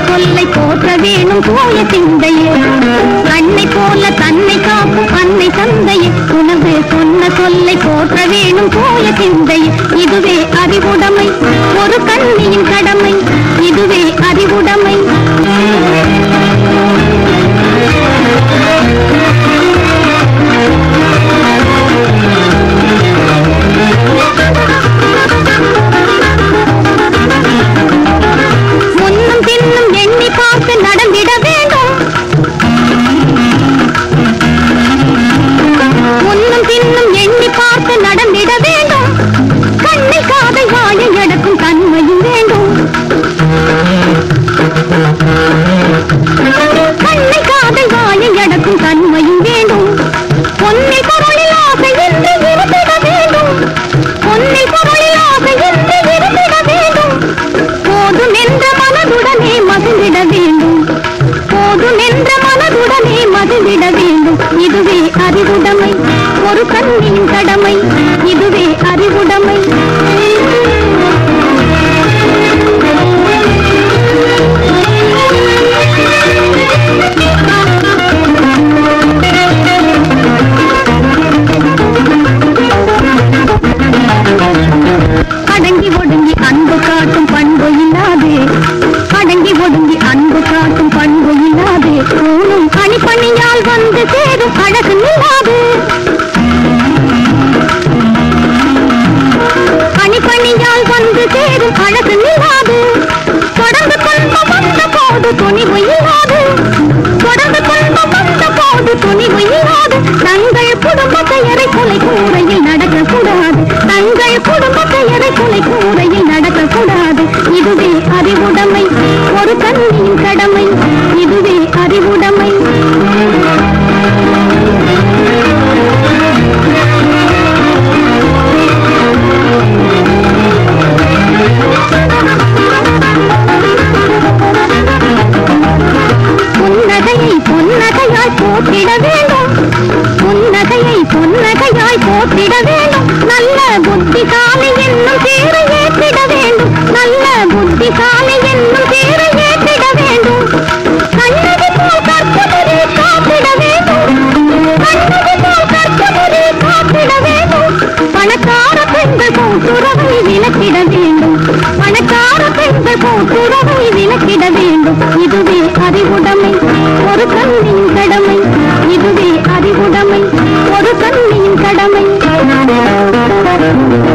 சொல்லை போற்ற வேணும் தூய சிந்தையே அன்னை போல தன்னை காக்கும் அன்னை தந்தையே உனது சொன்ன சொல்லை போற்ற வேணும் தூய சிந்தையே இதுவே அறிவுடைமை ஒரு கண்ணியின் கடமை இதுவே அறிவுடைமை முன்னும் பின்னும் எண்ணி பார்த்து நடந்திட வேண்டும் முன்னும் பின்னும் எண்ணி பார்த்து நடந்திட வேண்டும் கண்ணை காதை வாயை அடக்கும் தன்மையும் வேண்டும் கண்ணை காதை வாயை அடக்கும் தன்மையும் வேண்டும் பொன்னில் பொருளில் ஆசை என்று இருந்திட வேண்டும் பொன்னில் பொருளில் ஆசை என்று இருந்திட வேண்டும் போதும் என்ற மனதுடனே மகிழ்ந்திட வேண்டும் போதும் என்ற மனதுடனே மகிழ்ந்திட வேண்டும் இதுவே அறிவுடைமை ஒரு கண்ணின் கடமை இதுவே அறிவுடைமை அடங்கி ஒடுங்கி அன்பு காட்டும் பண்பு இல்லாது அடங்கி ஒடுங்கி அன்பு காட்டும் பண்பு இல்லாது ஊனும் கணிப்பணியால் வந்து சேரும் அழகு இல்லாது கணிப்பணியால் வந்து சேரும் அழகு இல்லாது தொடர்ந்து துன்பம் வந்த போது துணிவு இல்லாது தொடர்ந்து துன்பம் வந்த போது துணிவு இல்லாது தங்கள் குடும்ப பெயரை கொலை கூரையில் நடக்கக்கூடாது தங்கள் குடும்ப பெயரை கொலை கூரையில் நடக்கக்கூடாது இதுவே அறிவுடைமை ஒரு கண்ணியின் கடமை இதுவே அறிவுடைமை புன்னகையை புன்னகையாய் போற்றிட வேண்டும் புன்னகையை புன்னகையாய் போற்றிட வேண்டும் நல்ல புத்திசாலி என்னும் பேரை ஏற்றிட வேண்டும் நல்ல புத்திசாலி என்னும் பேரை ஏற்றிட வேண்டும் கண்ணது போல் கற்பவரே காத்திட வேண்டும் கண்ணது போல் கற்பவரே காத்திட வேண்டும் பணக்கார பெண்கள் கூட்டுறவை விலக்கிட வேண்டும் பணக்கார பெண்கள் கூட்டுறவை விலக்கிட வேண்டும் இதுவே அறிவுடைமை ஒரு கண்ணின் கடமை இதுவே அறிவுடைமை ஒரு கண்ணின் கடமை